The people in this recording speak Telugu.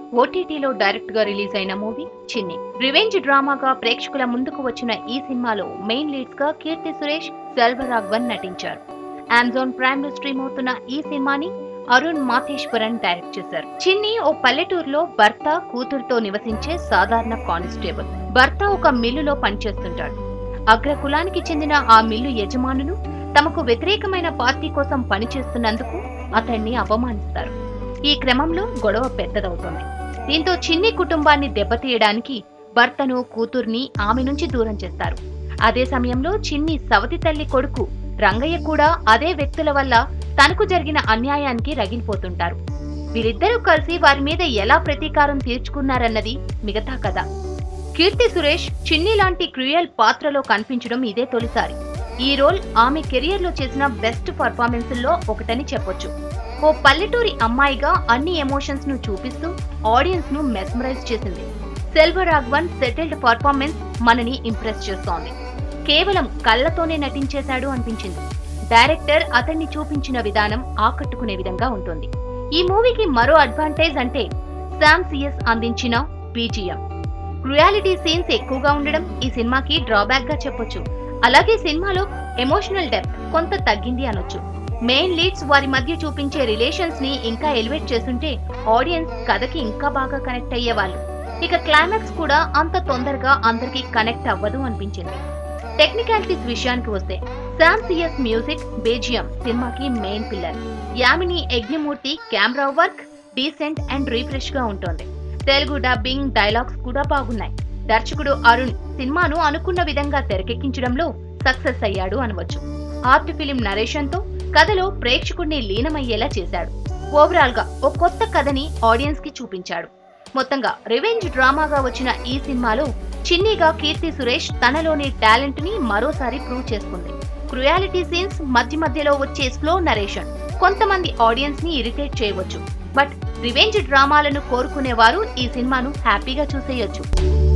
ఓటీటీలో డైరెక్ట్ గా రిలీజ్ అయిన మూవీ చిన్ని రివెంజ్ డ్రామాగా ప్రేక్షకుల ముందుకు వచ్చిన ఈ సినిమాలో మెయిన్ లీడ్స్ గా కీర్తి సురేష్ సెల్వరాఘవన్ నటించారు అమెజాన్ ప్రైమ్ లో స్ట్రీమ్ అవుతున్న ఈ సినిమాని అరుణ్ మాథేశ్వరన్ డైరెక్ట్ చేశారు చిన్ని ఓ పల్లెటూరులో భర్త కూతురుతో నివసించే సాధారణ కానిస్టేబుల్ భర్త ఒక మిల్లులో పనిచేస్తుంటాడు అగ్ర కులానికి చెందిన ఆ మిల్లు యజమానులు తమకు వ్యతిరేకమైన పార్టీ కోసం పనిచేస్తున్నందుకు అతన్ని అవమానిస్తారు ఈ క్రమంలో గొడవ పెద్దదవుతుంది దీంతో చిన్ని కుటుంబాన్ని దెబ్బతీయడానికి భర్తను కూతుర్ని ఆమె నుంచి దూరం చేస్తారు అదే సమయంలో చిన్ని సవతి తల్లి కొడుకు రంగయ్య కూడా అదే వ్యక్తుల వల్ల తనకు జరిగిన అన్యాయానికి రగిలిపోతుంటారు వీరిద్దరూ కలిసి వారి మీద ఎలా ప్రతీకారం తీర్చుకున్నారన్నది మిగతా కథ కీర్తి సురేష్ చిన్ని లాంటి క్రూయల్ పాత్రలో కనిపించడం ఇదే తొలిసారి ఈ రోల్ ఆమె కెరియర్ లో చేసిన బెస్ట్ పర్ఫార్మెన్స్ లో ఒకటని చెప్పొచ్చు ఓ పల్లెటూరి అమ్మాయిగా అన్ని ఎమోషన్స్ ను చూపిస్తూ ఆడియన్స్ ను మెస్మరైజ్ చేసింది సెల్వరాఘవన్ సెటిల్డ్ పర్ఫార్మెన్స్ మనని ఇంప్రెస్ చేస్తోంది కేవలం కళ్ళతోనే నటించేశాడు అనిపించింది డైరెక్టర్ అతన్ని చూపించిన విధానం ఆకట్టుకునే విధంగా ఉంటుంది ఈ మూవీకి మరో అడ్వాంటేజ్ అంటే శామ్ సిఎస్ అందించిన బీజిఎం క్రుయాలిటీ సీన్స్ ఎక్కువగా ఉండడం ఈ సినిమాకి డ్రాబ్యాక్ గా చెప్పొచ్చు అలాగే సినిమాలో ఎమోషనల్ డెప్త్ కొంత తగ్గింది అనొచ్చు మెయిన్ లీడ్స్ వారి మధ్య చూపించే రిలేషన్స్ ని ఇంకా ఎలివేట్ చేస్తుంటే ఆడియన్స్ కథకి ఇంకా బాగా కనెక్ట్ అయ్యేవాళ్ళు ఇక క్లైమాక్స్ కూడా అంత తొందరగా అందరికీ కనెక్ట్ అవ్వదు అనిపించింది టెక్నికాలిటీస్ విషయానికి వస్తే శామ్ సిఎస్ మ్యూజిక్ బేజియం సినిమాకి main pillar Yamini Yagnamurthy camera work decent and refresh గా ఉంటుంది తెలుగు డబ్బింగ్ డైలాగ్స్ కూడా బాగున్నాయి దర్శకుడు అరుణ్ సినిమాను అనుకున్న విధంగా తెరకెక్కించడంలో సక్సెస్ అయ్యాడు అనవచ్చు ఆర్ట్ ఫిలిం నరేషన్ తో కథలో ప్రేక్షకుడిని లీనమయ్యేలా చేశాడు ఓవరాల్ గా ఓ కొత్త కథని ఆడియన్స్ కి చూపించాడు మొత్తంగా రివెంజ్ డ్రామాగా వచ్చిన ఈ సినిమాలో చిన్నీగా కీర్తి సురేష్ తనలోని టాలెంట్ ని మరోసారి ప్రూవ్ చేసుకుంది క్రుయాలిటీ సీన్స్ మధ్య మధ్యలో వచ్చే స్లో నరేషన్ కొంతమంది ఆడియన్స్ ని ఇరిటేట్ చేయవచ్చు బట్ రివెంజ్ డ్రామాలను కోరుకునేవారు ఈ సినిమాను హ్యాపీగా చూసేయొచ్చు